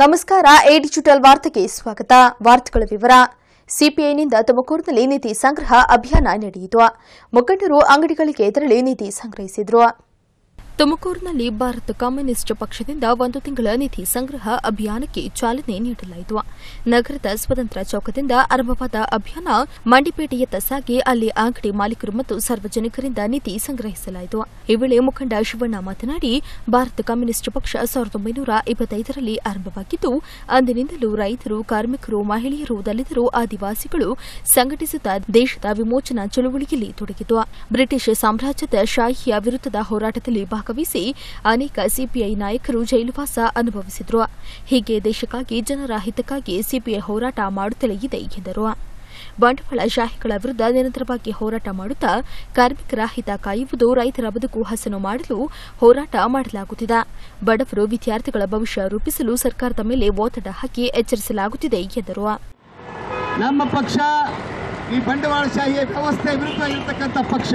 ನಮಸ್ಕಾರ A digital ವಾರ್ತೆಗೆ ಸ್ವಾಗತ ವಾರ್ತೆಗಳ ವಿವರ ಸಿಪಿಐನಿಂದ ತುಮಕೂರಿನಲ್ಲಿ ನಿಧಿ ಸಂಗ್ರಹ ಅಭಿಯಾನ ನಡೆಯಿತು ಮುಖಂಡರು ಅಂಗಡಿಗಳಿಗೆ ತೆರಳಿ ನಿಧಿ ಸಂಗ್ರಹಿಸಿದರು ತುಮಕೂರಿನಲ್ಲಿ ಭಾರತ ಕಮ್ಯುನಿಸ್ಟ್ ಪಕ್ಷದಿಂದ ಒಂದು ತಿಂಗಳ ನಿಧಿ ಸಂಗ್ರಹ ಅಭಿಯಾನಕ್ಕೆ ಚಾಲನೆ ನೀಡಲಾಯಿತು ನಗರದ ಸ್ವತಂತ್ರ ಚೌಕದಿಂದ ಆರಂಭವಾದ ಅಭಿಯಾನ ಮಂಡಿಪೇಟೆಯತ್ತ ಸಾಗಿ ಅಲ್ಲಿ ಅಂಗಡಿ ಮಾಲೀಕರು ಮತ್ತು ಸಾರ್ವಜನಿಕರಿಂದ ನಿಧಿ ಸಂಗ್ರಹಿಸಲಾಯಿತು ಈ ವೇಳೆ ಮುಖಂಡ ಶಿವಣ್ಣ ಮಾತನಾಡಿ ಭಾರತ ಕಮ್ಯುನಿಸ್ಟ್ ಪಕ್ಷ ಸಾವಿರದ ಒಂಬೈನೂರ ಇಪ್ಪತ್ತೈದರಲ್ಲಿ ಆರಂಭವಾಗಿದ್ದು ಅಂದಿನಿಂದಲೂ ರೈತರು ಕಾರ್ಮಿಕರು ಮಹಿಳೆಯರು ದಲಿತರು ಆದಿವಾಸಿಗಳು ಸಂಘಟಿಸುತ್ತಾ ದೇಶದ ವಿಮೋಚನಾ ಚಳುವಳಿಯಲ್ಲಿ ತೊಡಗಿತು ಬ್ರಿಟಿಷ್ ಸಾಮ್ರಾಜ್ಯದ ಶಾಹಿಯ ವಿರುದ್ಧದ ಹೋರಾಟದಲ್ಲಿ ಭಾಗವಹಿಸಿ ಅನೇಕ ಸಿಪಿಐ ನಾಯಕರು ಜೈಲುವಾಸ ಅನುಭವಿಸಿದ್ರು ಹೀಗೆ ದೇಶಕ್ಕಾಗಿ ಜನರ ಹಿತಕ್ಕಾಗಿ ಸಿಪಿಐ ಹೋರಾಟ ಮಾಡುತ್ತಲೇ ಇದೆ ಎಂದರು ಬಂಡವಾಳ ಶಾಹಿಗಳ ವಿರುದ್ಧ ನಿರಂತರವಾಗಿ ಹೋರಾಟ ಮಾಡುತ್ತಾ ಕಾರ್ಮಿಕರ ಹಿತ ಕಾಯುವುದು ರೈತರ ಬದುಕು ಹಸನು ಮಾಡಲು ಹೋರಾಟ ಮಾಡಲಾಗುತ್ತಿದೆ ಬಡವರು ವಿದ್ಯಾರ್ಥಿಗಳ ಭವಿಷ್ಯ ರೂಪಿಸಲು ಸರ್ಕಾರದ ಮೇಲೆ ಒತ್ತಡ ಹಾಕಿ ಎಚ್ಚರಿಸಲಾಗುತ್ತಿದೆ ಎಂದರು ನಮ್ಮ ಪಕ್ಷ ಈ ಬಂಡವಾಳಶಾಹಿ ವ್ಯವಸ್ಥೆ ವಿರುದ್ಧ ಇರತಕ್ಕಂಥ ಪಕ್ಷ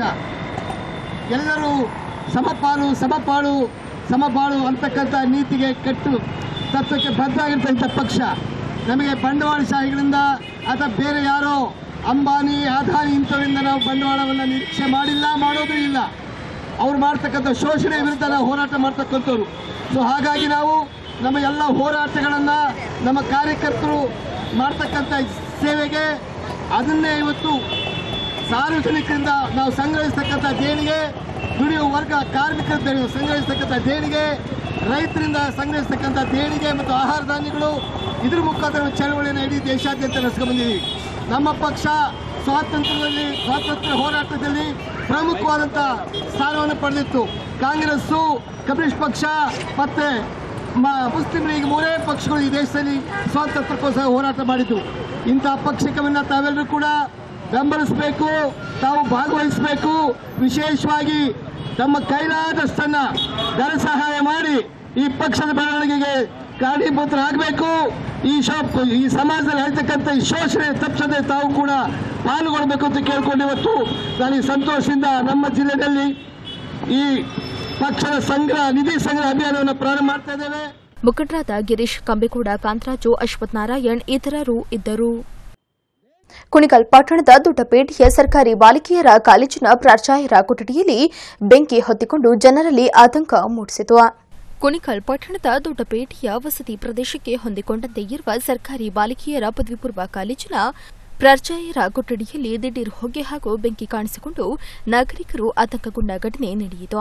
ಎಲ್ಲರೂ ಸಮಪಾಲು ಸಮಪಾಲು ಸಮಪಾಲು ಅಂತಕ್ಕಂಥ ನೀತಿಗೆ ಕಟ್ಟು ತತ್ವಕ್ಕೆ ಬದ್ಧ ಆಗಿರ್ತಕ್ಕಂಥ ಪಕ್ಷ ನಮಗೆ ಬಂಡವಾಳಶಾಹಿಗಳಿಂದ ಅಥವಾ ಬೇರೆ ಯಾರೋ ಅಂಬಾನಿ ಅದಾನಿ ಇಂಥವರಿಂದ ನಾವು ಬಂಡವಾಳವನ್ನು ನಿರೀಕ್ಷೆ ಮಾಡಿಲ್ಲ ಮಾಡೋದು ಇಲ್ಲ ಅವ್ರು ಮಾಡ್ತಕ್ಕಂಥ ಶೋಷಣೆ ವಿರುದ್ಧ ನಾವು ಹೋರಾಟ ಮಾಡ್ತಕ್ಕಂಥವ್ರು ಸೊ ಹಾಗಾಗಿ ನಾವು ನಮ್ಮ ಎಲ್ಲ ಹೋರಾಟಗಳನ್ನು ನಮ್ಮ ಕಾರ್ಯಕರ್ತರು ಮಾಡ್ತಕ್ಕಂಥ ಸೇವೆಗೆ ಅದನ್ನೇ ಇವತ್ತು ಸಾರ್ವಜನಿಕರಿಂದ ನಾವು ಸಂಗ್ರಹಿಸ್ತಕ್ಕಂಥ ದೇಣಿಗೆ ದುಡಿಯುವ ವರ್ಗ ಕಾರ್ಮಿಕರ ದೇಣಿಗೆ ಸಂಗ್ರಹಿಸ್ತಕ್ಕಂಥ ದೇಣಿಗೆ ರೈತರಿಂದ ಸಂಗ್ರಹಿಸ್ತಕ್ಕಂಥ ದೇಣಿಗೆ ಮತ್ತು ಆಹಾರ ಧಾನ್ಯಗಳು ಇದ್ರ ಮುಖಾಂತರ ಒಂದು ಚಳವಳಿಯನ್ನು ಇಡೀ ದೇಶಾದ್ಯಂತ ನಡೆಸ್ಕೊಂಡ್ಬಂದಿದ್ದೀವಿ ನಮ್ಮ ಪಕ್ಷ ಸ್ವಾತಂತ್ರ್ಯದಲ್ಲಿ ಸ್ವಾತಂತ್ರ್ಯ ಹೋರಾಟದಲ್ಲಿ ಪ್ರಮುಖವಾದಂಥ ಸ್ಥಾನವನ್ನು ಪಡೆದಿತ್ತು ಕಾಂಗ್ರೆಸ್ಸು ಕಮ್ಯುನಿಸ್ಟ್ ಪಕ್ಷ ಮತ್ತೆ ಮ- ಮುಸ್ಲಿಂ ಲೀಗ್ ಮೂರೇ ಪಕ್ಷಗಳು ಈ ದೇಶದಲ್ಲಿ ಸ್ವಾತಂತ್ರ್ಯಕ್ಕೋಸ್ಕರ ಹೋರಾಟ ಮಾಡಿದ್ದು ಇಂತಹ ಪಕ್ಷಕವನ್ನ ತಾವೆಲ್ಲರೂ ಕೂಡ ಬೆಂಬಲಿಸಬೇಕು ತಾವು ಭಾಗವಹಿಸಬೇಕು ವಿಶೇಷವಾಗಿ ತಮ್ಮ ಕೈಲಾದಷ್ಟನ್ನ ಧನ ಸಹಾಯ ಮಾಡಿ ಈ ಪಕ್ಷದ ಬೆಳವಣಿಗೆಗೆ ಕಾರಣೀಭೂತರಾಗಬೇಕು ಈ ಶಾಪ್ ಈ ಸಮಾಜದಲ್ಲಿ ಹೇಳ್ತಕ್ಕಂಥ ಈ ಶೋಷಣೆ ತಪ್ಪಿಸದೆ ತಾವು ಕೂಡ ಪಾಲ್ಗೊಳ್ಬೇಕು ಅಂತ ಕೇಳ್ಕೊಂಡು ಇವತ್ತು ನನಗೆ ಸಂತೋಷದಿಂದ ನಮ್ಮ ಜಿಲ್ಲೆಯಲ್ಲಿ ಈ ಪಕ್ಷದ ಸಂಗ್ರಹ ನಿಧಿ ಸಂಗ್ರಹ ಅಭಿಯಾನವನ್ನು ಪ್ರಾರಂಭ ಮಾಡ್ತಾ ಇದ್ದೇವೆ ಮುಖಂಡರಾದ ಗಿರೀಶ್ ಕಂಬೇಗೌಡ ಕಾಂತರಾಜು ಅಶ್ವಥ್ ನಾರಾಯಣ್ ಇತರರು ಇದ್ದರು ಕುಣಿಗಲ್ ಪಟ್ಟಣದ ದೊಡ್ಡಪೇಟೆಯ ಸರ್ಕಾರಿ ಬಾಲಿಕೆಯರ ಕಾಲೇಜಿನ ಪ್ರಾಚಾರ್ಯರ ಕೊಠಡಿಯಲ್ಲಿ ಬೆಂಕಿ ಹೊತ್ತಿಕೊಂಡು ಜನರಲ್ಲಿ ಆತಂಕ ಮೂಡಿಸಿತು ಕುಣಿಕಲ್ ಪಟ್ಟಣದ ದೊಡ್ಡಪೇಟೆಯ ವಸತಿ ಪ್ರದೇಶಕ್ಕೆ ಹೊಂದಿಕೊಂಡಂತೆ ಇರುವ ಸರ್ಕಾರಿ ಬಾಲಿಕೆಯರ ಪದವಿ ಪೂರ್ವ ಕಾಲೇಜಿನ ಪ್ರಾಚಾರ್ಯರ ಕೊಠಡಿಯಲ್ಲಿ ದಿಢೀರ್ ಹೊಗೆ ಹಾಗೂ ಬೆಂಕಿ ಕಾಣಿಸಿಕೊಂಡು ನಾಗರಿಕರು ಆತಂಕಗೊಂಡ ಘಟನೆ ನಡೆಯಿತು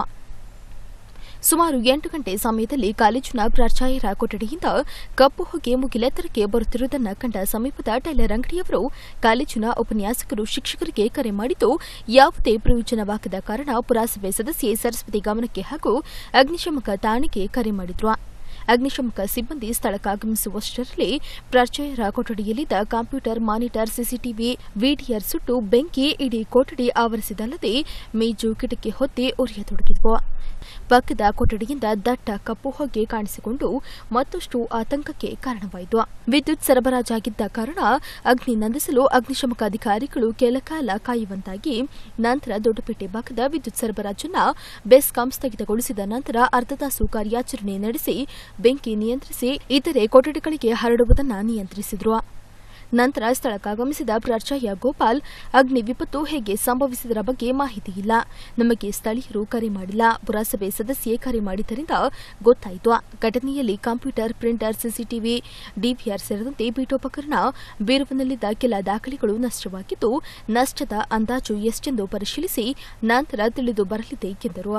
ಸುಮಾರು ಎಂಟು ಗಂಟೆ ಸಮಯದಲ್ಲಿ ಕಾಲೇಜಿನ ಪ್ರಾಚಾರ್ಯರ ಕೊಠಡಿಯಿಂದ ಕಪ್ಪು ಹೊಗೆ ಮುಗಿಲೆತ್ತರಕ್ಕೆ ಬರುತ್ತಿರುವುದನ್ನು ಕಂಡ ಸಮೀಪದ ಟೈಲರ್ ಅಂಗಡಿಯವರು ಕಾಲೇಜಿನ ಉಪನ್ಯಾಸಕರು ಶಿಕ್ಷಕರಿಗೆ ಕರೆ ಮಾಡಿದ್ದು ಯಾವುದೇ ಪ್ರಯೋಜನವಾಗದ ಕಾರಣ ಪುರಸಭೆ ಸದಸ್ಯೆ ಸರಸ್ವತಿ ಗಮನಕ್ಕೆ ಹಾಗೂ ಅಗ್ನಿಶಾಮಕ ಠಾಣೆಗೆ ಕರೆ ಮಾಡಿದ್ರು ಅಗ್ನಿಶಾಮಕ ಸಿಬ್ಬಂದಿ ಸ್ಥಳಕ್ಕಾಗಮಿಸುವಷ್ಟರಲ್ಲಿ ಪ್ರಾಚಾರ್ಯರ ಕೊಠಡಿಯಲ್ಲಿದ್ದ ಕಂಪ್ಯೂಟರ್ ಮಾನಿಟರ್ ಸಿಸಿಟಿವಿ ವಿಡಿಆರ್ ಸುಟ್ಟು ಬೆಂಕಿ ಇಡೀ ಕೊಠಡಿ ಆವರಿಸಿದಲ್ಲದೆ ಮೇಜು ಕಿಟಕಿ ಹೊತ್ತಿ ಉರಿಯತೊಡಗಿದ್ವು ಪಕ್ಕದ ಕೊಠಡಿಯಿಂದ ದಟ್ಟ ಕಪ್ಪು ಹೊಗೆ ಕಾಣಿಸಿಕೊಂಡು ಮತ್ತಷ್ಟು ಆತಂಕಕ್ಕೆ ಕಾರಣವಾಯಿತು ವಿದ್ಯುತ್ ಸರಬರಾಜಾಗಿದ್ದ ಕಾರಣ ಅಗ್ನಿ ನಂದಿಸಲು ಅಗ್ನಿಶಾಮಕ ಅಧಿಕಾರಿಗಳು ಕೆಲಕಾಲ ಕಾಯುವಂತಾಗಿ ನಂತರ ದೊಡ್ಡಪೇಟೆ ಭಾಗದ ವಿದ್ಯುತ್ ಸರಬರಾಜನ್ನ ಬೆಸ್ಕಾಂ ಸ್ಥಗಿತಗೊಳಿಸಿದ ನಂತರ ಅರ್ಧ ತಾಸು ಕಾರ್ಯಾಚರಣೆ ನಡೆಸಿ ಬೆಂಕಿ ನಿಯಂತ್ರಿಸಿ ಇತರೆ ಕೊಠಡಿಗಳಿಗೆ ಹರಡುವುದನ್ನು ನಿಯಂತ್ರಿಸಿದ್ರು ನಂತರ ಸ್ಥಳಕ್ಕಾಗಮಿಸಿದ ಪ್ರಾಚಾರ್ಯ ಗೋಪಾಲ್ ಅಗ್ನಿ ವಿಪತ್ತು ಹೇಗೆ ಸಂಭವಿಸಿದರ ಬಗ್ಗೆ ಮಾಹಿತಿ ಇಲ್ಲ ನಮಗೆ ಸ್ಥಳೀಯರು ಕರೆ ಮಾಡಿಲ್ಲ ಪುರಸಭೆ ಸದಸ್ಯೆ ಕರೆ ಮಾಡಿದ್ದರಿಂದ ಗೊತ್ತಾಯಿತು ಘಟನೆಯಲ್ಲಿ ಕಂಪ್ಯೂಟರ್ ಪ್ರಿಂಟರ್ ಸಿಸಿಟಿವಿ ಡಿವಿಆರ್ ಸೇರಿದಂತೆ ಪೀಠೋಪಕರಣ ಬೀರುವಿನಲ್ಲಿದ್ದ ಕೆಲ ದಾಖಲೆಗಳು ನಷ್ಟವಾಗಿದ್ದು ನಷ್ಟದ ಅಂದಾಜು ಎಷ್ಟೆಂದು ಪರಿಶೀಲಿಸಿ ನಂತರ ತಿಳಿದು ಬರಲಿದೆ ಎಂದರು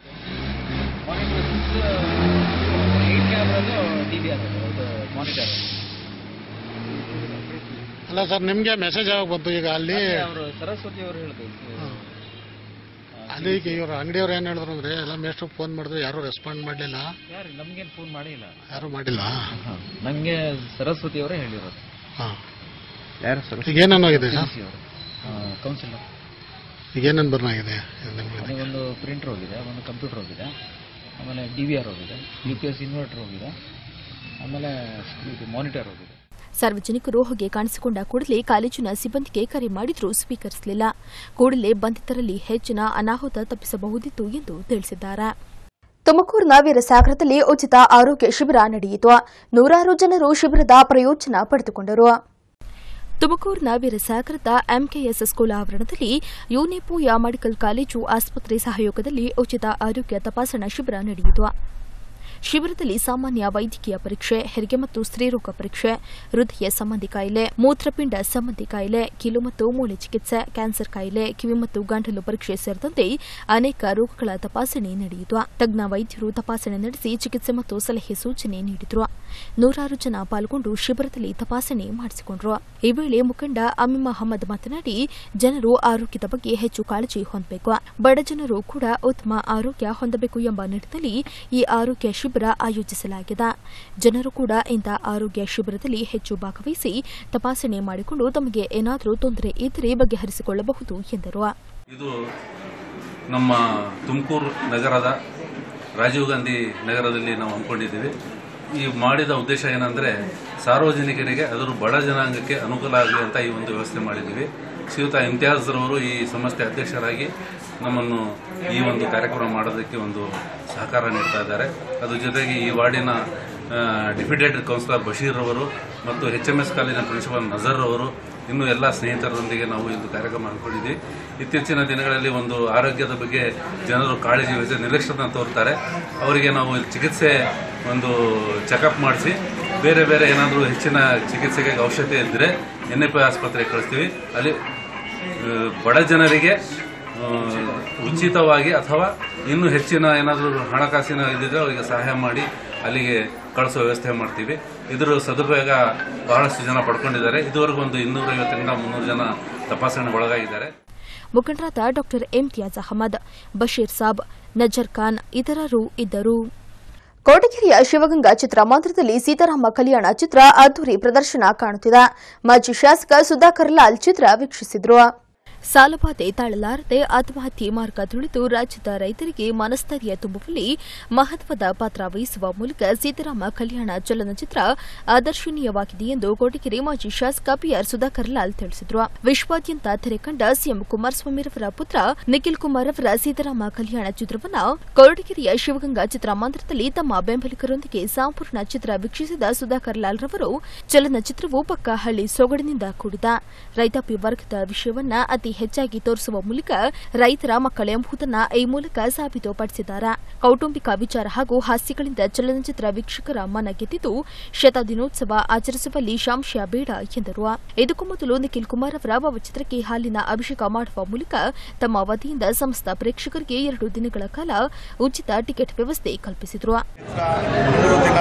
ಏಟ್ ಕ್ಯಾಮ್ರದ್ದು ಡಿ ಬಿ ಆರ್ ಅದು ಮಾನಿಟರ್ ಅಲ್ಲ ಸರ್ ನಿಮಗೆ ಮೆಸೇಜ್ ಯಾವಾಗ ಬಂತು ಈಗ ಅಲ್ಲಿ ಅವರು ಸರಸ್ವತಿ ಅವರು ಹೇಳಿದ್ರು ಅಲ್ಲಿ ಈಗ ಇವ್ರ ಅಂಗಡಿಯವ್ರು ಏನು ಹೇಳಿದ್ರು ಅಂದ್ರೆ ಎಲ್ಲ ಮೇಸ್ಟ್ರು ಫೋನ್ ಮಾಡಿದ್ರು ಯಾರು ರೆಸ್ಪಾಂಡ್ ಮಾಡಲಿಲ್ಲ ಯಾರು ನಮ್ಗೇನು ಫೋನ್ ಮಾಡಿಲ್ಲ ಯಾರು ಮಾಡಿಲ್ಲ ನಮಗೆ ಸರಸ್ವತಿ ಅವರೇ ಹೇಳಿರೋದು ಹಾಂ ಯಾರು ಈಗ ಏನೇನಾಗಿದೆ ಸರ್ ಅವರು ಕೌನ್ಸಿಲರ್ ಈಗ ಏನೇನು ಬರ್ನಾಗಿದೆ ನಿಮಗೆ ನನಗೊಂದು ಪ್ರಿಂಟರ್ ಹೋಗಿದೆ ಒಂದು ಕಂಪ್ಯೂಟರ್ ಹೋಗಿದೆ ಆಮೇಲೆ ಡಿ ವಿ ಆರ್ ಹೋಗಿದೆ ಯು ಪಿ ಎಸ್ ಇನ್ವರ್ಟರ್ ಹೋಗಿದೆ ಆಮೇಲೆ ಇದು ಮಾನಿಟರ್ ಹೋಗಿದೆ ಸಾರ್ವಜನಿಕರು ಹೊಗೆ ಕಾಣಿಸಿಕೊಂಡ ಕೂಡಲೇ ಕಾಲೇಜಿನ ಸಿಬ್ಬಂದಿಗೆ ಕರೆ ಮಾಡಿದ್ರೂ ಸ್ವೀಕರಿಸಲಿಲ್ಲ ಕೂಡಲೇ ಬಂಧಿತರಲ್ಲಿ ಹೆಚ್ಚಿನ ಅನಾಹುತ ತಪ್ಪಿಸಬಹುದಿತ್ತು ಎಂದು ತಿಳಿಸಿದ್ದಾರೆ ತುಮಕೂರಿನ ವೀರಸಾಗರದಲ್ಲಿ ಉಚಿತ ಆರೋಗ್ಯ ಶಿಬಿರ ನಡೆಯಿತು ನೂರಾರು ಜನರು ಶಿಬಿರದ ಪ್ರಯೋಜನ ಪಡೆದುಕೊಂಡರು ತುಮಕೂರಿನ ವೀರಸಾಗರದ ಎಂಕೆಎಸ್ ಸ್ಕೂಲ್ ಆವರಣದಲ್ಲಿ ಯುನೆಪೋಯ ಮೆಡಿಕಲ್ ಕಾಲೇಜು ಆಸ್ಪತ್ರೆ ಸಹಯೋಗದಲ್ಲಿ ಉಚಿತ ಆರೋಗ್ಯ ತಪಾಸಣಾ ಶಿಬಿರ ನಡೆಯಿತು ಶಿಬಿರದಲ್ಲಿ ಸಾಮಾನ್ಯ ವೈದ್ಯಕೀಯ ಪರೀಕ್ಷೆ ಹೆರಿಗೆ ಮತ್ತು ಸ್ತ್ರೀರೋಗ ಪರೀಕ್ಷೆ ಹೃದಯ ಸಂಬಂಧಿ ಕಾಯಿಲೆ ಮೂತ್ರಪಿಂಡ ಸಂಬಂಧಿ ಕಾಯಿಲೆ ಕೀಲು ಮತ್ತು ಮೂಳೆ ಚಿಕಿತ್ಸೆ ಕ್ಯಾನ್ಸರ್ ಕಾಯಿಲೆ ಕಿವಿ ಮತ್ತು ಗಂಟಲು ಪರೀಕ್ಷೆ ಸೇರಿದಂತೆ ಅನೇಕ ರೋಗಗಳ ತಪಾಸಣೆ ನಡೆಯಿತು ತಜ್ಞ ವೈದ್ಯರು ತಪಾಸಣೆ ನಡೆಸಿ ಚಿಕಿತ್ಸೆ ಮತ್ತು ಸಲಹೆ ಸೂಚನೆ ನೀಡಿದರು ನೂರಾರು ಜನ ಪಾಲ್ಗೊಂಡು ಶಿಬಿರದಲ್ಲಿ ತಪಾಸಣೆ ಮಾಡಿಸಿಕೊಂಡರು ಈ ವೇಳೆ ಮುಖಂಡ ಅಮೀಮ್ ಅಹಮದ್ ಮಾತನಾಡಿ ಜನರು ಆರೋಗ್ಯದ ಬಗ್ಗೆ ಹೆಚ್ಚು ಕಾಳಜಿ ಹೊಂದಬೇಕು ಬಡ ಜನರು ಕೂಡ ಉತ್ತಮ ಆರೋಗ್ಯ ಹೊಂದಬೇಕು ಎಂಬ ನಿಟ್ಟಿನಲ್ಲಿ ಈ ಆರೋಗ್ಯ ಶಿಬಿರ ಆಯೋಜಿಸಲಾಗಿದೆ ಜನರು ಕೂಡ ಇಂಥ ಆರೋಗ್ಯ ಶಿಬಿರದಲ್ಲಿ ಹೆಚ್ಚು ಭಾಗವಹಿಸಿ ತಪಾಸಣೆ ಮಾಡಿಕೊಂಡು ತಮಗೆ ಏನಾದರೂ ತೊಂದರೆ ಇದ್ದರೆ ಬಗೆಹರಿಸಿಕೊಳ್ಳಬಹುದು ಎಂದರು ಇದು ನಮ್ಮ ತುಮಕೂರು ನಗರದ ರಾಜೀವ್ ಗಾಂಧಿ ನಗರದಲ್ಲಿ ನಾವು ಹಮ್ಮಿಕೊಂಡಿದ್ದೀವಿ ಈ ಮಾಡಿದ ಉದ್ದೇಶ ಏನಂದರೆ ಸಾರ್ವಜನಿಕರಿಗೆ ಅದರ ಬಡ ಜನಾಂಗಕ್ಕೆ ಅನುಕೂಲ ಆಗಲಿ ಅಂತ ಈ ಒಂದು ವ್ಯವಸ್ಥೆ ಮಾಡಿದ್ದೀವಿ ಶ್ರೀಯುತ ಇಮ್ತಿಯಾಜ್ರವರು ಈ ಸಂಸ್ಥೆ ಅಧ್ಯಕ್ಷರಾಗಿ ನಮ್ಮನ್ನು ಈ ಒಂದು ಕಾರ್ಯಕ್ರಮ ಮಾಡೋದಕ್ಕೆ ಒಂದು ಸಹಕಾರ ನೀಡ್ತಾ ಇದ್ದಾರೆ ಅದ್ರ ಜೊತೆಗೆ ಈ ವಾರ್ಡಿನ ಡಿಪ್ಯೂಟೇಟೆಡ್ ಕೌನ್ಸಿಲರ್ ಬಶೀರ್ ಅವರು ಮತ್ತು ಎಚ್ ಎಂ ಎಸ್ ಕಾಲೇಜಿನ ಪ್ರಿನ್ಸಿಪಾಲ್ ನಜರ್ ಅವರು ಇನ್ನು ಎಲ್ಲ ಸ್ನೇಹಿತರೊಂದಿಗೆ ನಾವು ಇದು ಕಾರ್ಯಕ್ರಮ ಹಮ್ಮಿಕೊಂಡಿದ್ವಿ ಇತ್ತೀಚಿನ ದಿನಗಳಲ್ಲಿ ಒಂದು ಆರೋಗ್ಯದ ಬಗ್ಗೆ ಜನರು ಕಾಳಜಿ ವಹಿಸಿ ನಿರ್ಲಕ್ಷ್ಯನ ತೋರ್ತಾರೆ ಅವರಿಗೆ ನಾವು ಚಿಕಿತ್ಸೆ ಒಂದು ಚೆಕಪ್ ಮಾಡಿಸಿ ಬೇರೆ ಬೇರೆ ಏನಾದರೂ ಹೆಚ್ಚಿನ ಚಿಕಿತ್ಸೆಗೆ ಔಷಧಿ ಇದ್ದರೆ ಎನ್ ಎ ಪಿ ಆಸ್ಪತ್ರೆಗೆ ಕಳಿಸ್ತೀವಿ ಅಲ್ಲಿ ಆ, ಬಡ ಜನರಿಗೆ ಆ, ಉಚಿತವಾಗಿ ಅಥವಾ ಇನ್ನೂ ಹೆಚ್ಚಿನ ಏನಾದರೂ ಹಣಕಾಸಿನ ಇದ್ದಿದ್ರೆ ಅವರಿಗೆ ಸಹಾಯ ಮಾಡಿ ಅಲ್ಲಿಗೆ ಕಳಿಸೋ ವ್ಯವಸ್ಥೆ ಮಾಡ್ತೀವಿ ಇದರ ಸದುಪಯೋಗ ಬಹಳಷ್ಟು ಜನ ಪಡ್ಕೊಂಡಿದ್ದಾರೆ ಇದುವರೆಗೂ ಒಂದು ಇನ್ನೂರೈವತ್ತರಿಂದ ಮುನ್ನೂರು ಜನ ತಪಾಸಣೆಗೆ ಒಳಗಾಗಿದ್ದಾರೆ ಮುಖಂಡರಾದ ಡಾ ಇಮ್ತಿಯಾಜ್ ಅಹಮದ್ ಬಶೀರ್ ಸಾಬ್ ನಜರ್ ಖಾನ್ ಇತರರು ಇದ್ದರು ಕೋಟಗೆರೆಯ ಶಿವಗಂಗಾ ಚಿತ್ರಮಂದಿರದಲ್ಲಿ ಸೀತಾರಾಮ ಕಲ್ಯಾಣ ಚಿತ್ರ ಅದ್ದೂರಿ ಪ್ರದರ್ಶನ ಕಾಣುತ್ತಿದೆ ಮಾಜಿ ಶಾಸಕ ಸುಧಾಕರ್ ಲಾಲ್ ಚಿತ್ರ ವೀಕ್ಷಿಸಿದ್ರು ಸಾಲಬಾಧೆ ತಾಳಲಾರದೆ ಆತ್ಮಹತ್ಯೆ ಮಾರ್ಗ ತುಳಿದು ರಾಜ್ಯದ ರೈತರಿಗೆ ಮನಸ್ಥೈರ್ಯ ತುಂಬುವಲ್ಲಿ ಮಹತ್ವದ ಪಾತ್ರ ವಹಿಸುವ ಮೂಲಕ ಸೀತಾರಾಮ ಕಲ್ಯಾಣ ಚಲನಚಿತ್ರ ಆದರ್ಶನೀಯವಾಗಿದೆ ಎಂದು ಕೋಟಗೆರೆ ಮಾಜಿ ಶಾಸಕ ಪಿಆರ್ ಸುಧಾಕರ್ ಲಾಲ್ ತಿಳಿಸಿದರು ವಿಶ್ವಾದ್ಯಂತ ತೆರೆ ಕಂಡ ಸಿಎಂ ಕುಮಾರಸ್ವಾಮಿರವರ ಪುತ್ರ ನಿಖಿಲ್ ಕುಮಾರ್ ಅವರ ಸೀತಾರಾಮ ಕಲ್ಯಾಣ ಚಿತ್ರವನ್ನು ಕೊರಟಗೆರೆಯ ಶಿವಗಂಗಾ ಚಿತ್ರಮಂದಿರದಲ್ಲಿ ತಮ್ಮ ಬೆಂಬಲಿಗರೊಂದಿಗೆ ಸಂಪೂರ್ಣ ಚಿತ್ರ ವೀಕ್ಷಿಸಿದ ಸುಧಾಕರ್ ಲಾಲ್ ರವರು ಚಲನಚಿತ್ರವು ಪಕ್ಕ ಹಳ್ಳಿ ಸೊಗಡಿನಿಂದ ಕೂಡಿದ ರೈತಾಪಿ ವರ್ಗದ ವಿಷಯವನ್ನ ಅತಿ ಹೆಚ್ಚಾಗಿ ತೋರಿಸುವ ಮೂಲಕ ರೈತರ ಮಕ್ಕಳೆಂಬುದನ್ನ ಈ ಮೂಲಕ ಸಾಬೀತುಪಡಿಸಿದ್ದಾರೆ ಕೌಟುಂಬಿಕ ವಿಚಾರ ಹಾಗೂ ಹಾಸ್ಯಗಳಿಂದ ಚಲನಚಿತ್ರ ವೀಕ್ಷಕರ ಮನ ಗೆದ್ದಿದ್ದು ಶತದಿನೋತ್ಸವ ಆಚರಿಸುವಲ್ಲಿ ಸಂಶಯ ಬೇಡ ಎಂದರು ಇದಕ್ಕೂ ಮೊದಲು ನಿಖಿಲ್ ಕುಮಾರ್ ಅವರ ಭಾವಚಿತ್ರಕ್ಕೆ ಹಾಲಿನ ಅಭಿಷೇಕ ಮಾಡುವ ಮೂಲಕ ತಮ್ಮ ವತಿಯಿಂದ ಸಮಸ್ತ ಪ್ರೇಕ್ಷಕರಿಗೆ ಎರಡು ದಿನಗಳ ಕಾಲ ಉಚಿತ ಟಿಕೆಟ್ ವ್ಯವಸ್ಥೆ ಕಲ್ಪಿಸಿದರು ಮೂರು ದಿನ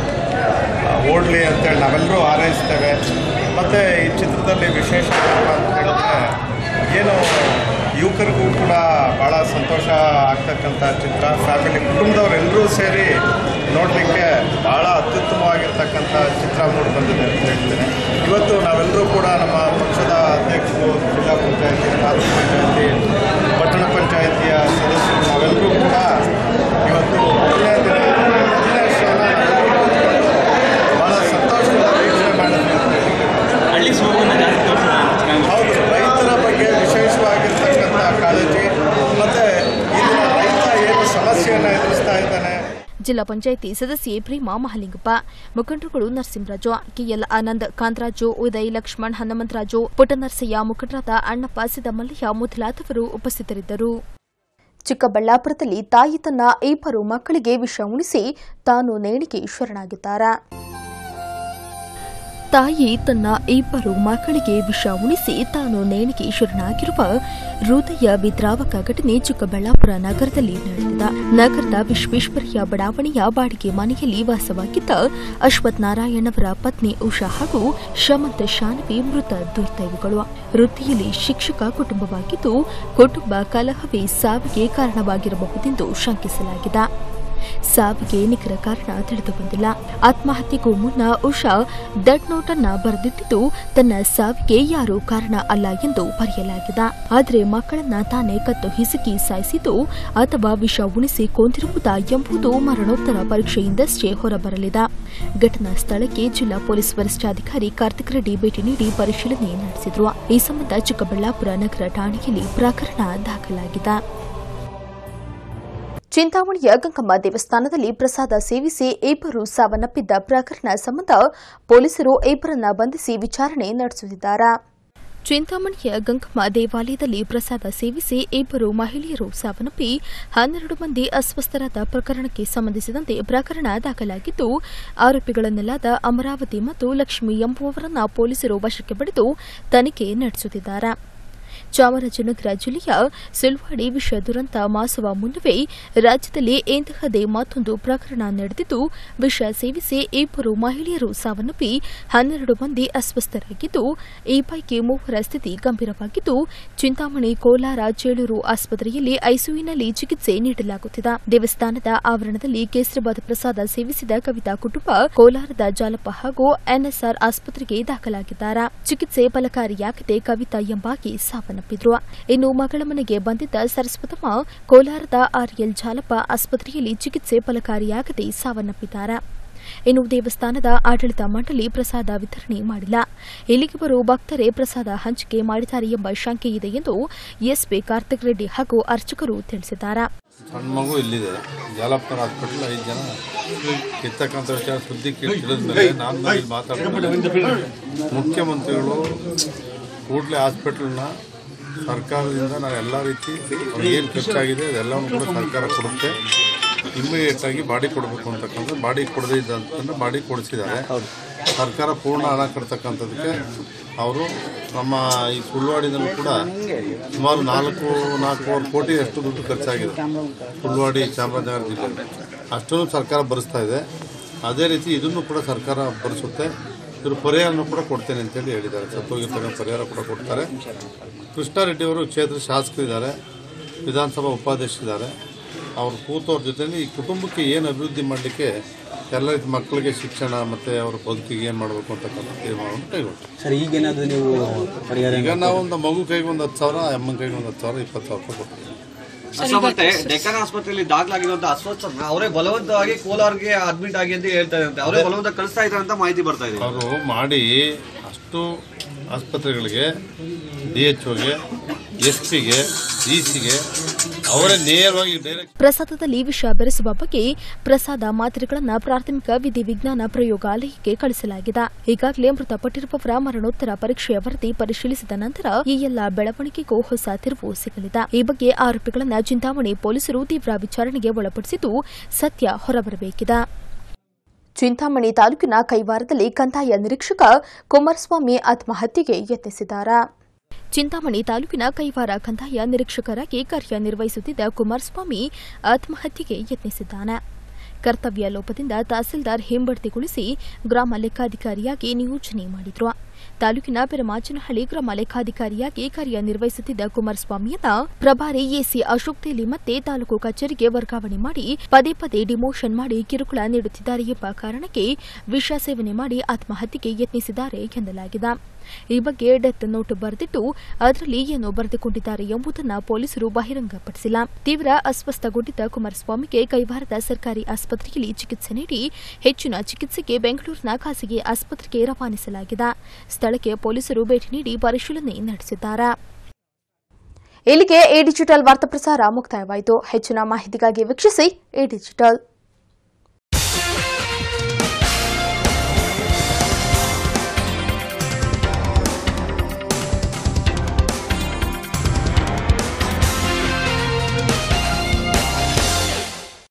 ಓಡಲಿ ಅಂತೇಳಿ ನಾವೆಲ್ಲರೂ ಹಾರೈಸ್ತೇವೆ ಮತ್ತು ಈ ಚಿತ್ರದಲ್ಲಿ ವಿಶೇಷ ಏನಪ್ಪ ಅಂತ ಹೇಳಿದ್ರೆ ಏನು ಯುವಕರಿಗೂ ಕೂಡ ಭಾಳ ಸಂತೋಷ ಆಗ್ತಕ್ಕಂಥ ಚಿತ್ರ ಫ್ಯಾಮಿಲಿ ಕುಟುಂಬದವರೆಲ್ಲರೂ ಸೇರಿ ನೋಡಲಿಕ್ಕೆ ಭಾಳ ಅತ್ಯುತ್ತಮವಾಗಿರ್ತಕ್ಕಂಥ ಚಿತ್ರ ಮೂಡಿ ಬಂದಿದೆ ಅಂತ ಹೇಳ್ತೇನೆ ಇವತ್ತು ನಾವೆಲ್ಲರೂ ಕೂಡ ನಮ್ಮ ಪಕ್ಷದ ಅಧ್ಯಕ್ಷರು ಜಿಲ್ಲಾ ಪಂಚಾಯತಿ ತಾಲೂಕು ಪಂಚಾಯತಿ ಪಟ್ಟಣ ಪಂಚಾಯತಿಯ ಸದಸ್ಯರು ನಾವೆಲ್ಲರೂ ಕೂಡ ಇವತ್ತು ಮೊದಲನೇ ದಿನ ಮೊದಲನೇ ಶೋನ ನಾವೆಲ್ಲರೂ ಕೂತ್ಕೊಂಡು ಭಾಳ ಸಂತೋಷದಿಂದ ವೀಕ್ಷಣೆ ಮಾಡಿದ್ವಿ ಅಂತ ಹೇಳಲಿಕ್ಕೆ ಹೌದು ರೈತರ ಬಗ್ಗೆ ವಿಶೇಷವಾಗಿರ್ತಕ್ಕಂಥ ಕಾಳಜಿ ಮತ್ತು ಇಲ್ಲಿನ ರೈತ ಏನು ಸಮಸ್ಯೆಯನ್ನು ಎದುರಿಸ್ತಾ ಇದ್ದಾನೆ ಜಿಲ್ಲಾ ಪಂಚಾಯಿತಿ ಸದಸ್ಯೆ ಪ್ರೇಮಾ ಮಹಲಿಂಗಪ್ಪ ಮುಖಂಡರುಗಳು ನರಸಿಂಹರಾಜು ಕೆಎಲ್ ಆನಂದ್ ಕಾಂತರಾಜು ಉದಯ್ ಲಕ್ಷ್ಮಣ್ ಹನುಮಂತರಾಜು ಪುಟ್ಟನರಸಯ್ಯ ಮುಖಂಡರಾದ ಅಣ್ಣಪ್ಪ ಸಿದ್ದಮಲ್ಲಯ್ಯ ಮೊದಲಾದವರು ಉಪಸ್ಥಿತರಿದ್ದರು ಚಿಕ್ಕಬಳ್ಳಾಪುರದಲ್ಲಿ ತಾಯಿ ತನ್ನ ಇಬ್ಬರು ಮಕ್ಕಳಿಗೆ ವಿಷ ಉಣಿಸಿ ತಾನು ನೇಣಿಗೆ ಶರಣಾಗಿದ್ದಾರೆ ತಾಯಿ ತನ್ನ ಇಬ್ಬರು ಮಕ್ಕಳಿಗೆ ವಿಷ ಉಣಿಸಿ ತಾನು ನೇಣಿಗೆ ಶರಣಾಗಿರುವ ಹೃದಯ ವಿದ್ರಾವಕ ಘಟನೆ ಚಿಕ್ಕಬಳ್ಳಾಪುರ ನಗರದಲ್ಲಿ ನಡೆದಿದೆ ನಗರದ ವಿಶ್ವೇಶ್ವರಯ್ಯ ಬಡಾವಣೆಯ ಬಾಡಿಗೆ ಮನೆಯಲ್ಲಿ ವಾಸವಾಗಿದ್ದ ಅಶ್ವಥ್ ನಾರಾಯಣ್ ಅವರ ಪತ್ನಿ ಉಷಾ ಹಾಗೂ ಶಮಂತ ಶಾನವಿ ಮೃತ ದುರ್ದೈವಗಳು ವೃತ್ತಿಯಲ್ಲಿ ಶಿಕ್ಷಕ ಕುಟುಂಬವಾಗಿದ್ದು ಕುಟುಂಬ ಕಲಹವೇ ಸಾವಿಗೆ ಕಾರಣವಾಗಿರಬಹುದೆಂದು ಶಂಕಿಸಲಾಗಿದೆ ಸಾವಿಗೆ ನಿಖರ ಕಾರಣ ತಿಳಿದು ಬಂದಿಲ್ಲ ಆತ್ಮಹತ್ಯೆಗೂ ಮುನ್ನ ಉಷಾ ಡೆಡ್ ನೋಟ್ ಅನ್ನ ಬರೆದಿಟ್ಟಿದ್ದು ತನ್ನ ಸಾವಿಗೆ ಯಾರೂ ಕಾರಣ ಅಲ್ಲ ಎಂದು ಬರೆಯಲಾಗಿದೆ ಆದರೆ ಮಕ್ಕಳನ್ನ ತಾನೇ ಕತ್ತು ಹಿಸುಕಿ ಸಾಯಿಸಿದ್ದು ಅಥವಾ ವಿಷ ಉಣಿಸಿ ಕೊಂದಿರುವುದಾ ಎಂಬುದು ಮರಣೋತ್ತರ ಪರೀಕ್ಷೆಯಿಂದಷ್ಟೇ ಹೊರಬರಲಿದೆ ಘಟನಾ ಸ್ಥಳಕ್ಕೆ ಜಿಲ್ಲಾ ಪೊಲೀಸ್ ವರಿಷ್ಠಾಧಿಕಾರಿ ಕಾರ್ತಿಕ್ ರೆಡ್ಡಿ ಭೇಟಿ ನೀಡಿ ಪರಿಶೀಲನೆ ನಡೆಸಿದ್ರು ಈ ಸಂಬಂಧ ಚಿಕ್ಕಬಳ್ಳಾಪುರ ನಗರ ಠಾಣೆಯಲ್ಲಿ ಪ್ರಕರಣ ದಾಖಲಾಗಿದೆ ಚಿಂತಾಮಣಿಯ ಗಂಗಮ್ಮ ದೇವಸ್ಥಾನದಲ್ಲಿ ಪ್ರಸಾದ ಸೇವಿಸಿ ಇಬ್ಬರು ಸಾವನ್ನಪ್ಪಿದ್ದ ಪ್ರಕರಣ ಸಂಬಂಧ ಪೊಲೀಸರು ಇಬ್ಬರನ್ನ ಬಂಧಿಸಿ ವಿಚಾರಣೆ ನಡೆಸುತ್ತಿದ್ದಾರೆ ಚಿಂತಾಮಣಿಯ ಗಂಗಮ್ಮ ದೇವಾಲಯದಲ್ಲಿ ಪ್ರಸಾದ ಸೇವಿಸಿ ಇಬ್ಬರು ಮಹಿಳೆಯರು ಸಾವನ್ನಪ್ಪಿ ಹನ್ನೆರಡು ಮಂದಿ ಅಸ್ವಸ್ಥರಾದ ಪ್ರಕರಣಕ್ಕೆ ಸಂಬಂಧಿಸಿದಂತೆ ಪ್ರಕರಣ ದಾಖಲಾಗಿದ್ದು ಆರೋಪಿಗಳನ್ನೆಲ್ಲಾದ ಅಮರಾವತಿ ಮತ್ತು ಲಕ್ಷ್ಮಿ ಎಂಬುವವರನ್ನ ಪೊಲೀಸರು ವಶಕ್ಕೆ ಪಡೆದು ತನಿಖೆ ನಡೆಸುತ್ತಿದ್ದಾರೆ ಚಾಮರಾಜನಗರ ಜಿಲ್ಲೆಯ ಸುಲ್ವಾಡಿ ವಿಷ ದುರಂತ ಮಾಸುವ ಮುನ್ನವೇ ರಾಜ್ಯದಲ್ಲಿ ಇಂತಹದೇ ಮತ್ತೊಂದು ಪ್ರಕರಣ ನಡೆದಿದ್ದು ವಿಷ ಸೇವಿಸಿ ಇಬ್ಬರು ಮಹಿಳೆಯರು ಸಾವನ್ನಪ್ಪಿ ಹನ್ನೆರಡು ಮಂದಿ ಅಸ್ವಸ್ಥರಾಗಿದ್ದು ಈ ಪೈಕಿ ಮೂವರ ಸ್ಥಿತಿ ಗಂಭೀರವಾಗಿದ್ದು ಚಿಂತಾಮಣಿ ಕೋಲಾರ ಚೇಳೂರು ಆಸ್ಪತ್ರೆಯಲ್ಲಿ ಐಸಿಯುನಲ್ಲಿ ಚಿಕಿತ್ಸೆ ನೀಡಲಾಗುತ್ತಿದೆ ದೇವಸ್ಥಾನದ ಆವರಣದಲ್ಲಿ ಕೇಸರಿಬಾದ್ ಪ್ರಸಾದ ಸೇವಿಸಿದ ಕವಿತಾ ಕುಟುಂಬ ಕೋಲಾರದ ಜಾಲಪ್ಪ ಹಾಗೂ ಎನ್ಎಸ್ಆರ್ ಆಸ್ಪತ್ರೆಗೆ ದಾಖಲಾಗಿದ್ದಾರೆ ಚಿಕಿತ್ಸೆ ಫಲಕಾರಿಯಾಗದೆ ಕವಿತಾ ಎಂಬಾಗಿ ಸಾವನ್ನಪ್ಪಿದ್ರು ಇನ್ನು ಮಗಳ ಮನೆಗೆ ಬಂದಿದ್ದ ಸರಸ್ವತಮ್ಮ ಕೋಲಾರದ ಆರ್ಎಲ್ ಜಾಲಪ್ಪ ಆಸ್ಪತ್ರೆಯಲ್ಲಿ ಚಿಕಿತ್ಸೆ ಫಲಕಾರಿಯಾಗದೆ ಸಾವನ್ನಪ್ಪಿದ್ದಾರೆ ಇನ್ನು ದೇವಸ್ಥಾನದ ಆಡಳಿತ ಮಂಡಳಿ ಪ್ರಸಾದ ವಿತರಣೆ ಮಾಡಿಲ್ಲ ಇಲ್ಲಿಗೆ ಬರುವ ಭಕ್ತರೇ ಪ್ರಸಾದ ಹಂಚಿಕೆ ಮಾಡಿದ್ದಾರೆ ಎಂಬ ಶಂಕೆ ಇದೆ ಎಂದು ಎಸ್ಪಿ ಕಾರ್ತಿಕ್ ರೆಡ್ಡಿ ಹಾಗೂ ಅರ್ಚಕರು ತಿಳಿಸಿದ್ದಾರೆ ಸಣ್ಣ ಮಗು ಇಲ್ಲಿದೆ ಜಾಲಪ್ಪನ ಹಾಸ್ಪಿಟಲ್ ಐದು ಜನ ಕಿತ್ತಕ್ಕಂಥ ವಿಚಾರ ಸುದ್ದಿ ತಿಳಿದ್ಮೇಲೆ ನಾನು ಇಲ್ಲಿ ಮಾತಾಡ್ತೀನಿ ಮುಖ್ಯಮಂತ್ರಿಗಳು ಕೂಡಲೇ ಹಾಸ್ಪಿಟಲ್ನ ಸರ್ಕಾರದಿಂದ ನಾನು ಎಲ್ಲ ರೀತಿ ಏನು ಖರ್ಚಾಗಿದೆ ಅದೆಲ್ಲವನ್ನು ಕೂಡ ಸರ್ಕಾರ ಕೊಡುತ್ತೆ ಇಮ್ಮಿಡಿಯೇಟ್ ಆಗಿ ಬಾಡಿ ಕೊಡಬೇಕು ಅಂತಕ್ಕಂಥ ಬಾಡಿ ಕೊಡದೇ ಇದ್ದಂತಂದ್ರೆ ಬಾಡಿ ಕೊಡಿಸಿದ್ದಾರೆ ಸರ್ಕಾರ ಪೂರ್ಣ ಹಣ ಕಟ್ತಕ್ಕಂಥದ್ದಕ್ಕೆ ಅವರು ನಮ್ಮ ಈ ಸುಳ್ವಾಡಿನಲ್ಲೂ ಕೂಡ ಸುಮಾರು ನಾಲ್ಕು ನಾಲ್ಕೂವರೆ ಕೋಟಿ ಅಷ್ಟು ದುಡ್ಡು ಖರ್ಚಾಗಿದೆ ಸುಳ್ವಾಡಿ ಚಾಮರಾಜನಗರ ಜಿಲ್ಲೆಯಲ್ಲಿ ಅಷ್ಟನ್ನು ಸರ್ಕಾರ ಭರಿಸ್ತಾ ಇದೆ ಅದೇ ರೀತಿ ಇದನ್ನು ಕೂಡ ಸರ್ಕಾರ ಭರಿಸುತ್ತೆ ಇವರು ಪರಿಹಾರನೂ ಕೂಡ ಕೊಡ್ತೇನೆ ಅಂತೇಳಿ ಹೇಳಿದ್ದಾರೆ ಸತ್ತೋಗಿರ್ತಕ್ಕಂಥ ಪರಿಹಾರ ಕೂಡ ಕೊಡ್ತಾರೆ ಕೃಷ್ಣಾರೆಡ್ಡಿ ಅವರು ಕ್ಷೇತ್ರ ಶಾಸಕರಿದ್ದಾರೆ ವಿಧಾನಸಭಾ ಉಪಾಧ್ಯಕ್ಷರಿದ್ದಾರೆ ಅವ್ರು ಕೂತವ್ರ ಜೊತೆಲಿ ಈ ಕುಟುಂಬಕ್ಕೆ ಏನು ಅಭಿವೃದ್ಧಿ ಮಾಡಲಿಕ್ಕೆ ಎಲ್ಲ ರೀತಿ ಮಕ್ಕಳಿಗೆ ಶಿಕ್ಷಣ ಮತ್ತು ಅವ್ರ ಬದುಕಿಗೆ ಏನು ಮಾಡಬೇಕು ಅಂತಕ್ಕಂಥ ತೀರ್ಮಾನವನ್ನು ಕೈಗೊಂಡು ಸರ್ ಈಗೇನಾದರೂ ನೀವು ಪರಿಹಾರ ಈಗ ನಾವು ಒಂದು ಮಗು ಕೈಗೆ ಒಂದು ಹತ್ತು ಸಾವಿರ ಅಮ್ಮನ ಕೈಗೆ ಒಂದು ಹತ್ತು ಸಾವಿರ ಇಪ್ಪತ್ತು ಸಾವಿರ ರೂಪಾಯಿ ಕೊಡ್ತೀವಿ ಅಷ್ಟೇ ಮತ್ತೆ ಡೆಕ್ಕನ್ ಆಸ್ಪತ್ರೆಯಲ್ಲಿ ದಾಖಲಾಗಿರುವಂತ ಅಸ್ವಸ್ಥರನ್ನ ಅವರೇ ಬಲವಂತವಾಗಿ ಕೋಲಾರ್ಗೆ ಅಡ್ಮಿಟ್ ಆಗಿ ಅಂತ ಹೇಳ್ತಾ ಇದ್ದಾರೆ ಅವರೇ ಬಲವಂತ ಕಳಿಸ್ತಾ ಇದ್ದಾರೆ ಅಂತ ಮಾಹಿತಿ ಬರ್ತಾ ಇದೆ ಅವರು ಮಾಡಿ ಅಷ್ಟು ಆಸ್ಪತ್ರೆಗಳಿಗೆ ಡಿ ಎಚ್ ಒಗೆ ಎಸ್ ಪಿಗೆ ಡಿ ಸಿಗೆ ಅವರೇ ನೇರವಾಗಿ ಡೈರೆಕ್ಟ್ ಪ್ರಸಾದದಲ್ಲಿ ವಿಷ ಬೆರೆಸುವ ಬಗ್ಗೆ ಪ್ರಸಾದ ಮಾತ್ರೆಗಳನ್ನು ಪ್ರಾಥಮಿಕ ವಿಧಿವಿಜ್ಞಾನ ಪ್ರಯೋಗಾಲಯಕ್ಕೆ ಕಳಿಸಲಾಗಿದೆ ಈಗಾಗಲೇ ಮೃತಪಟ್ಟಿರುವವರ ಮರಣೋತ್ತರ ಪರೀಕ್ಷೆಯ ವರದಿ ಪರಿಶೀಲಿಸಿದ ನಂತರ ಈ ಎಲ್ಲ ಬೆಳವಣಿಗೆಗೂ ಹೊಸ ತಿರುವು ಸಿಗಲಿದೆ ಈ ಬಗ್ಗೆ ಆರೋಪಿಗಳನ್ನು ಚಿಂತಾಮಣಿ ಪೊಲೀಸರು ತೀವ್ರ ವಿಚಾರಣೆಗೆ ಒಳಪಡಿಸಿದ್ದು ಸತ್ಯ ಹೊರಬರಬೇಕಿದೆ ಚಿಂತಾಮಣಿ ತಾಲೂಕಿನ ಕೈವಾರದಲ್ಲಿ ಕಂದಾಯ ನಿರೀಕ್ಷಕ ಕುಮಾರಸ್ವಾಮಿ ಆತ್ಮಹತ್ಯೆಗೆ ಯತ್ನಿಸಿದ್ದಾರೆ ಚಿಂತಾಮಣಿ ತಾಲೂಕಿನ ಕೈವಾರ ಕಂದಾಯ ನಿರೀಕ್ಷಕರಾಗಿ ಕಾರ್ಯನಿರ್ವಹಿಸುತ್ತಿದ್ದ ಕುಮಾರಸ್ವಾಮಿ ಆತ್ಮಹತ್ಯೆಗೆ ಯತ್ನಿಸಿದ್ದಾನೆ ಕರ್ತವ್ಯ ಲೋಪದಿಂದ ತಹಸೀಲ್ದಾರ್ ಹಿಂಬಡ್ತಿಗೊಳಿಸಿ ಗ್ರಾಮ ಲೆಕ್ಕಾಧಿಕಾರಿಯಾಗಿ ನಿಯೋಜನೆ ಮಾಡಿದ್ರು ತಾಲೂಕಿನ ಪೆರಮಾಚನಹಳ್ಳಿ ಗ್ರಾಮ ಲೆಕ್ಕಾಧಿಕಾರಿಯಾಗಿ ಕಾರ್ಯನಿರ್ವಹಿಸುತ್ತಿದ್ದ ಕುಮಾರಸ್ವಾಮಿಯನ್ನ ಪ್ರಭಾರಿ ಎಸಿ ಅಶೋಕ್ ತೇಲಿ ಮತ್ತೆ ತಾಲೂಕು ಕಚೇರಿಗೆ ವರ್ಗಾವಣೆ ಮಾಡಿ ಪದೇ ಪದೇ ಡಿಮೋಷನ್ ಮಾಡಿ ಕಿರುಕುಳ ನೀಡುತ್ತಿದ್ದಾರೆ ಎಂಬ ಕಾರಣಕ್ಕೆ ವಿಷ ಸೇವನೆ ಮಾಡಿ ಆತ್ಮಹತ್ಯೆಗೆ ಯತ್ನಿಸಿದ್ದಾರೆ ಎನ್ನಲಾಗಿದೆ ಈ ಬಗ್ಗೆ ಡೆತ್ ನೋಟ್ ಬರೆದಿಟ್ಟು ಅದರಲ್ಲಿ ಏನು ಬರೆದುಕೊಂಡಿದ್ದಾರೆ ಎಂಬುದನ್ನು ಪೊಲೀಸರು ಬಹಿರಂಗಪಡಿಸಿಲ್ಲ ತೀವ್ರ ಅಸ್ವಸ್ಥಗೊಂಡಿದ್ದ ಕುಮಾರಸ್ವಾಮಿಗೆ ಕೈವಾರದ ಸರ್ಕಾರಿ ಆಸ್ಪತ್ರೆಯಲ್ಲಿ ಚಿಕಿತ್ಸೆ ನೀಡಿ ಹೆಚ್ಚಿನ ಚಿಕಿತ್ಸೆಗೆ ಬೆಂಗಳೂರಿನ ಖಾಸಗಿ ಆಸ್ಪತ್ರೆಗೆ ರವಾನಿಸಲಾಗಿದೆ ಸ್ಥಳಕ್ಕೆ ಪೊಲೀಸರು ಭೇಟಿ ನೀಡಿ ಪರಿಶೀಲನೆ ನಡೆಸಿದ್ದಾರೆ ಇಲ್ಲಿಗೆ ಎ ಡಿಜಿಟಲ್ ವಾರ್ತಾ ಪ್ರಸಾರ ಮುಕ್ತಾಯವಾಯಿತು ಹೆಚ್ಚಿನ ಮಾಹಿತಿಗಾಗಿ ವೀಕ್ಷಿಸಿ ಎ ಡಿಜಿಟಲ್